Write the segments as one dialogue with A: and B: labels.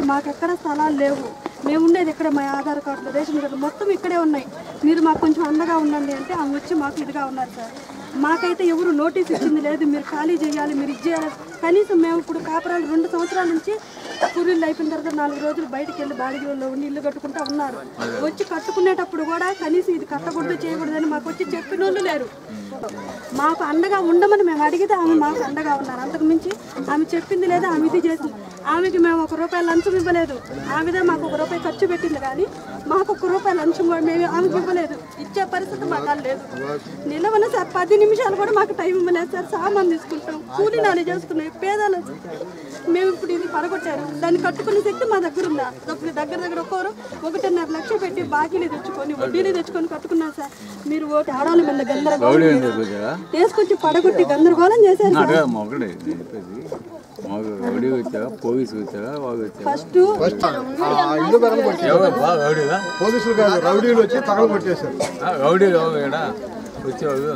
A: మాకు ఎక్కడ స్థలాలు లేవు మేము ఉండేది ఇక్కడ మా ఆధార్ కార్డులు రేషన్ కార్డులు మొత్తం ఇక్కడే ఉన్నాయి మీరు మాకు కొంచెం అండగా ఉండండి అంటే ఆమె వచ్చి మాకు ఇదిగా ఉన్నారు సార్ మాకైతే ఎవరు నోటీస్ ఇచ్చింది లేదు మీరు ఖాళీ చేయాలి మీరు ఇది చేయాలి కనీసం మేము ఇప్పుడు కాపురాలు రెండు సంవత్సరాల నుంచి కూలీలు అయిపోయిన తర్వాత నాలుగు రోజులు బయటికి వెళ్ళి బాడిగలో ఉండి ఇల్లు కట్టుకుంటా ఉన్నారు వచ్చి కట్టుకునేటప్పుడు కూడా కనీసం ఇది కట్టకూడదు చేయకూడదని మాకు వచ్చి చెప్పిన వాళ్ళు లేరు మాకు అండగా ఉండమని మేము అడిగితే ఆమె మాకు అండగా ఉన్నారు అంతకు మించి ఆమె చెప్పింది లేదా ఆమె ఇది చేసింది ఆమెకి మేము ఒక రూపాయి లంచం ఇవ్వలేదు ఆమెదే మాకు ఒక రూపాయి ఖర్చు పెట్టింది కానీ మాకు ఒక రూపాయి లంచం కూడా మేము ఆమెకి ఇవ్వలేదు ఇచ్చే పరిస్థితి మాకు అది లేదు నిలవన సార్ పది నిమిషాలు కూడా మాకు టైం ఇవ్వలేదు సార్ సామాన్ తీసుకుంటాం కూలీ నాలి చేసుకున్నాం పేదలు మేము ఇప్పుడు ఇది పడగొట్టారు దాన్ని కట్టుకునే శక్తి మా దగ్గర ఉందా అప్పుడు దగ్గర దగ్గర ఒక్కరు ఒకటిన్నర లక్ష పెట్టి బాకీలు తెచ్చుకొని వడ్డీలు తెచ్చుకొని కట్టుకున్నాం సార్ మీరు ఓటు ఆడవాళ్ళ మీద గందరగోళం తీసుకొచ్చి పడగొట్టి గందరగోళం చేశారు సార్
B: అదే మొగడే నేను చెప్పేది మాకు రౌడీ వచ్చావా పోలీసు వచ్చావా వాడు వచ్చావా
A: ఫస్ట్
C: ఇల్లు బెరం కొట్టి
B: ఎవరు బాగా రౌడీగా
C: పోలీసులు కాదు రౌడీలు వచ్చి తగలు కొట్టేశారు
B: ఆ, రౌడీ ఎవరు ఈడ వచ్చావు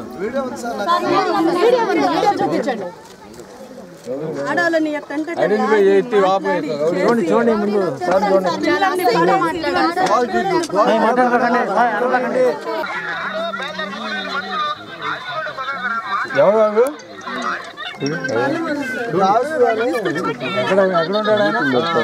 A: ఆడవాళ్ళని ఎట్టంటే
B: ఐడెంటిఫై చేసి వాపు చూడండి చూడండి ముందు సార్ చూడండి ఎవరు బాబు ఎక్కడ ఎక్కడ ఉంటాడు ఆయన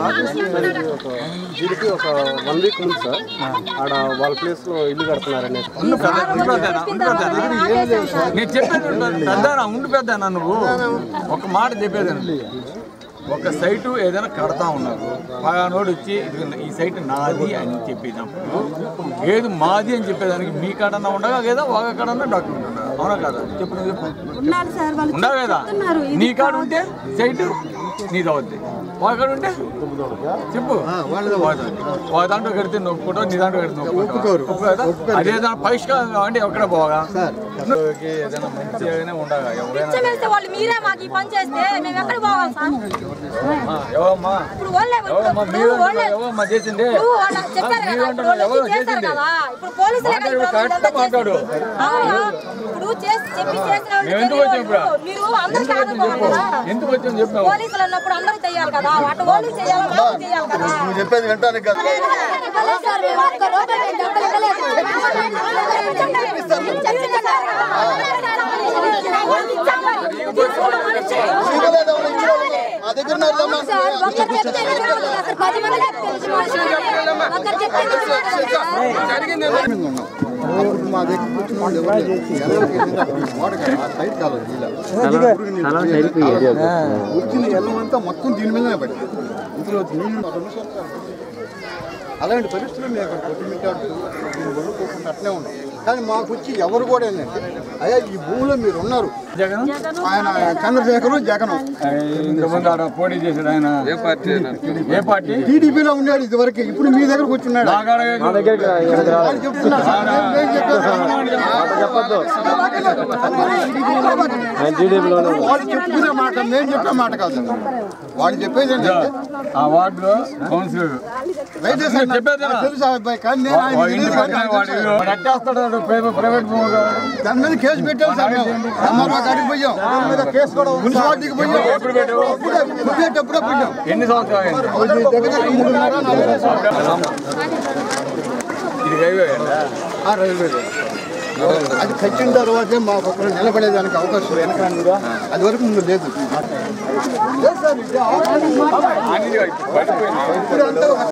C: దీనికి ఒక వన్ వీక్ ముందు సార్ ఆడ వాళ్ళ ప్లేస్ లో ఇల్లు కడుతున్నారనే
B: ఉండు పెద్ద- ఉండు పెద్దనా, ఉండు పెద్దనా. నేను చెప్పేది ఉండు పెద్దనా ఉండు పెద్దనా నువ్వు ఒక మాట చెప్పేది ఒక సైటు ఏదైనా కడతా ఉన్నారు పలానోడు వచ్చి "ఇదిగో ఈ సైట్ నాది అని చెప్పేటప్పుడు ఏది మాది అని చెప్పేదానికి మీ కాడన్నా ఉండగా లేదా వాళ్ళ కాడన్నా డాక్యుమెంట్ ఉండగా అవునా కదా చెప్పు నువ్వు చెప్పు
A: ఉన్నారు సార్ వాళ్ళు
B: ఉండవు కదా
A: చెప్తున్నారు ఇది
B: నీ కాడ ఉంటే సైట్ నీది అవుద్ది వాళ్ళ కాడ ఉంటే చెప్పు వాళ్ళది. వాళ్ళ దాంట్లో కడితే నొప్పుకుంటావు నీ దాంట్లో కడితే నొప్పుకుంటావు ఒప్పు కదా? అదే దాని పరిష్కారం అంటే ఎక్కడ పోగా నువ్వుకి ఏదైనా మంచి ఏదైనా ఉండగా ఎవరైనా
D: పిచ్చం వేస్తే వాళ్ళు మీరే మాకు ఈ పని చేస్తే మేము ఎక్కడ పోవాలి సార్
B: ఆ, ఎవరమ్మా
D: ఇప్పుడు వాళ్ళే
B: ఎవరమ్మా
D: ఇప్పుడు
B: మీరు
D: వాళ్ళే
B: అంటున్నారు, ఎవరమ్మా చేసింది
D: ఇప్పుడు వాళ్ళు చెప్పారు
B: మీరు
D: కదా ఇప్పుడు
B: అంటున్నారు,
D: వాళ్ళు
B: ఎవరు
D: వచ్చి చేశారు
B: చేసింది
D: కదా ఇప్పుడు పోలీసులే కదా
B: మాట్లాడు,
D: ఇప్పుడు
B: కరెక్ట్
D: ఇదంతా
B: మాట్లాడు.
D: చేసింది. అవునా ఇప్పుడు చేసి చెప్పి చేసిన వాళ్ళు
B: మేము ఎందుకు వచ్చాం ఇప్పుడు?
D: తెలియదు. మీరు అందరికీ
B: ఎందుకు వచ్చాం
D: ఆడుకోవాలి
B: చెప్పు
D: కదా
B: ఎందుకు వచ్చాం చెప్పావు
D: పోలీసులు అన్నప్పుడు అందరూ చేయాలి కదా అటు పోలీసు చేయాలి మాకు చేయాలి కదా
C: నువ్వు చెప్పేది వింటానికి కాదు ఇవ్వలేదు, ఎవరు ఇవ్వలేదు. మా దగ్గర ఉన్నారు, రమ్మా. అప్పుడు మా దగ్గర కూర్చుని ఎవరు లేరు. ఎల్లకి ఎదురుగా వాడు కాదు, ఆ సైడ్ కాదు, ఇలా. వచ్చింది ఎల్లమంతా మొత్తం దీని మీదనే పడింది ఇందులో నీళ్ళు ఒక నిమిషం అలాంటి పరిస్థితులు మేము అక్కడ కొట్టుమిట్టాడుతూ దీన్ని వదులుకోకుండా అట్లే ఉన్నాం కానీ మాకు వచ్చి ఎవరు కూడా ఏంటంటే అయ్యా ఈ భూమిలో మీరు ఉన్నారు
B: జగన్
C: ఆయన చంద్రశేఖరు జగన్
B: ఇంతకుముందు ఆడ పోటీ చేశాడు ఆయన ఏ పార్టీ ఏ పార్టీ
C: టీడీపీలో ఉన్నాడు ఇదివరకు ఇప్పుడు మీ దగ్గరకు వచ్చి ఉన్నాడు
B: నా కాడ ఏదో-
C: వాళ్ళు చెప్తున్నారు సార్, మేము- మేము చెప్పారు. వాడు చెప్పుకునే మాట మేము చెప్పే మాట కాదు వాడు చెప్పేది ఏంటంటే
B: ఆ వార్డులో కౌన్సిలర్
C: రైతే సార్ నాకు
B: చెప్పేదేనా?
C: తెలుసు ఆ అబ్బాయి కానీ నేను ఆయన
B: వాడి ఇంటి
C: తెలియదు
B: పక్కన
C: నాకు
B: వాడి
C: తెలుసు.
B: ఇల్లు. వాడు ఎట్టేస్తాడు వాడు ప్రైవేట్ ప్రైవేట్ భూమి కాదు.
C: దాని మీద కేసు పెట్టాం సార్ మేము ఎంఆర్ఓ కాడికి పోయాం దాని మీద కేసు కూడా మున్సిపాలిటీకి పోయాం
B: ఎప్పుడు పెట్టావు?
C: ఇప్పుడే పెట్టేటప్పుడే పోయాం
B: ఎన్ని సంవత్సరాలు అయింది?
C: ఇది దగ్గర దగ్గర మూడున్నర నాలుగు సంవత్సరాలు.
B: ఇది రైల్వే కదా?
C: ఆ రైల్వే అది కట్టిన తర్వాతే మాకు ఒకరు నిలబడేదానికి అవకాశం వెనక అది వరకు ముందు లేదు లేదు సార్, ఇది
B: అన్ని పడిపోయింది
C: ఇప్పుడంతా